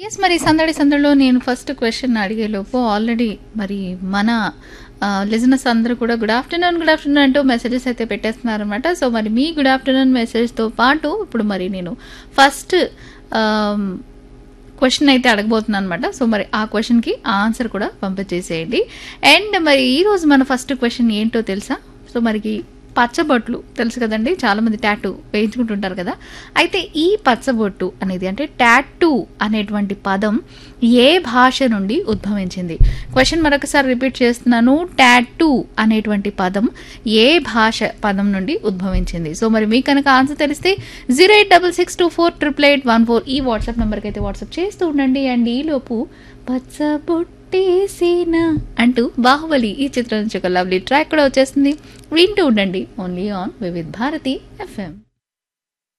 yes మరి సందడి సందడిలో నేను ఫస్ట్ క్వశ్చన్ అడిగేలోపు ఆల్రెడీ మరి మన లిజినెస్ అందరూ కూడా గుడ్ ఆఫ్టర్నూన్ గుడ్ ఆఫ్టర్నూన్ అంటూ మెసేజెస్ అయితే పెట్టేస్తున్నారు అనమాట సో మరి మీ గుడ్ ఆఫ్టర్నూన్ మెసేజ్తో పాటు ఇప్పుడు మరి నేను ఫస్ట్ క్వశ్చన్ అయితే అడగబోతున్నాను అనమాట సో మరి ఆ క్వశ్చన్కి ఆన్సర్ కూడా పంపించేసేయండి అండ్ మరి ఈరోజు మన ఫస్ట్ క్వశ్చన్ ఏంటో తెలుసా సో మరికి పచ్చబొట్లు తెలుసు కదండి చాలా మంది టాటూ వేయించుకుంటుంటారు కదా అయితే ఈ పచ్చబొట్టు అనేది అంటే టాటూ అనేటువంటి పదం ఏ భాష నుండి ఉద్భవించింది క్వశ్చన్ మరొకసారి రిపీట్ చేస్తున్నాను టాటూ అనేటువంటి పదం ఏ భాష పదం నుండి ఉద్భవించింది సో మరి మీకు కనుక ఆన్సర్ తెలిస్తే zero eight double six two four triple eight one four ఈ వాట్సాప్ నెంబర్కి అయితే వాట్సాప్ చేస్తూ ఉండండి అండ్ ఈలోపు పచ్చబొట్టేసిన అంటూ బాహుబలి ఈ చిత్రం నుంచి ఒక లవ్లీ ట్రాక్ కూడా వచ్చేస్తుంది వింటూ ఉండండి only on Vividh Bharati FM